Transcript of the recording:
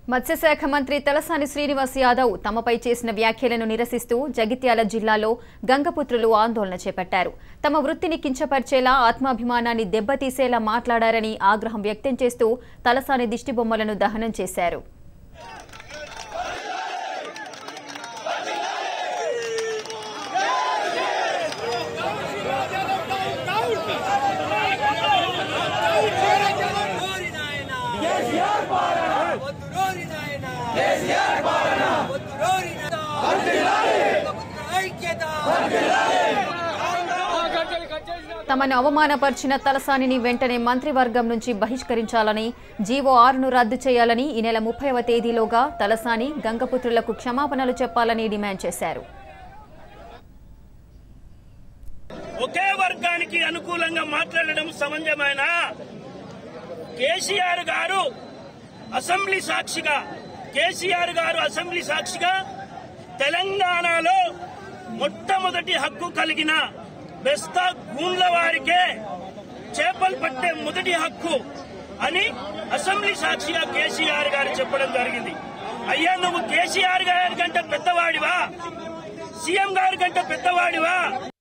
మత్స్యశాఖ మంత్రి తలసాని శ్రీనివాస్ యాదవ్ తమపై చేసిన వ్యాఖ్యలను నిరసిస్తూ జగిత్యాల జిల్లాలో గంగపుత్రులు ఆందోళన చేపట్టారు తమ వృత్తిని కించపరిచేలా ఆత్మాభిమానాన్ని దెబ్బతీసేలా మాట్లాడారని ఆగ్రహం వ్యక్తం చేస్తూ తలసాని దిష్టిబొమ్మలను దహనం చేశారు రోరి నాయనా కేసీఆర్ పాలన వద్దు రోరి నాయనా కేసీఆర్ పాలన వద్దు రోరి నాయనా వర్ధిల్లాలి ఐక్యత తమను అవమానపరిచిన తలసానిని వెంటనే మంత్రివర్గం నుంచి బహిష్కరించాలని జీవో ఆరును రద్దు చేయాలని ఈ నెల ముప్పైవ తేదీలోగా తలసాని గంగపుత్రులకు క్షమాపణలు చెప్పాలని డిమాండ్ చేశారు ఒకే వర్గానికి అనుకూలంగా మాట్లాడడం సమంజమైన కేసీఆర్ గారు అసెంబ్లీ సాక్షిగా కేసీఆర్ గారు అసెంబ్లీ సాక్షిగా తెలంగాణలో మొట్టమొదటి హక్కు కలిగిన బెస్తా గూండ్ల వారికే చేపలు పట్టే మొదటి హక్కు అని అసెంబ్లీ సాక్షిగా కేసీఆర్ గారు చెప్పడం జరిగింది అయ్యా నువ్వు కేసీఆర్ గారి కంటే పెద్దవాడివా సీఎం గారి కంటే పెద్దవాడివా